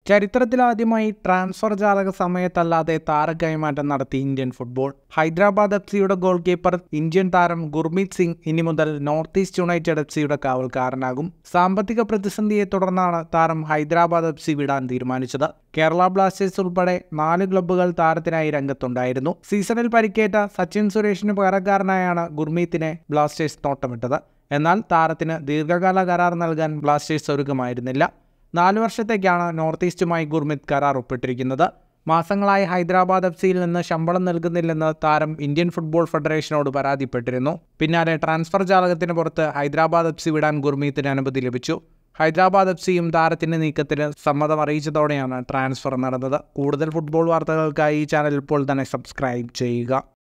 ചരിത്രത്തിലാദ്യമായി ട്രാൻസ്ഫർ ജാലക സമയത്തല്ലാതെ താര കൈമാറ്റം നടത്തി ഇന്ത്യൻ ഫുട്ബോൾ ഹൈദരാബാദ് എഫ് സിയുടെ ഗോൾ കീപ്പർ ഇന്ത്യൻ താരം ഗുർമീത് സിംഗ് ഇനി മുതൽ നോർത്ത് ഈസ്റ്റ് യുണൈറ്റഡ് എഫ് സിയുടെ കാവൽക്കാരനാകും സാമ്പത്തിക പ്രതിസന്ധിയെ തുടർന്നാണ് താരം ഹൈദരാബാദ് എഫ് സി വിടാൻ തീരുമാനിച്ചത് കേരള ബ്ലാസ്റ്റേഴ്സ് ഉൾപ്പെടെ നാല് ക്ലബ്ബുകൾ താരത്തിനായി രംഗത്തുണ്ടായിരുന്നു സീസണിൽ പരിക്കേറ്റ സച്ചിൻ സുരേഷിന് പകരക്കാരനായാണ് ഗുർമീത്തിനെ ബ്ലാസ്റ്റേഴ്സ് നോട്ടമിട്ടത് എന്നാൽ താരത്തിന് ദീർഘകാല കരാർ നൽകാൻ ബ്ലാസ്റ്റേഴ്സ് ഒരുക്കമായിരുന്നില്ല നാല് വർഷത്തേക്കാണ് നോർത്ത് ഈസ്റ്റുമായി ഗുർമിത് കരാർ ഒപ്പിട്ടിരിക്കുന്നത് മാസങ്ങളായി ഹൈദരാബാദ് എഫ് സിയിൽ നിന്ന് ശമ്പളം നൽകുന്നില്ലെന്ന് താരം ഇന്ത്യൻ ഫുട്ബോൾ ഫെഡറേഷനോട് പരാതിപ്പെട്ടിരുന്നു പിന്നാലെ ട്രാൻസ്ഫർ ജാലകത്തിന് പുറത്ത് ഹൈദരാബാദ് എഫ് സി വിടാൻ ഗുർമീത്തിന് അനുമതി ലഭിച്ചു ഹൈദരാബാദ് എഫ് സിയും താരത്തിന്റെ നീക്കത്തിന് സമ്മതം അറിയിച്ചതോടെയാണ് ട്രാൻസ്ഫർ നടന്നത് കൂടുതൽ ഫുട്ബോൾ വാർത്തകൾക്കായി ഈ ചാനൽ ഇപ്പോൾ തന്നെ സബ്സ്ക്രൈബ് ചെയ്യുക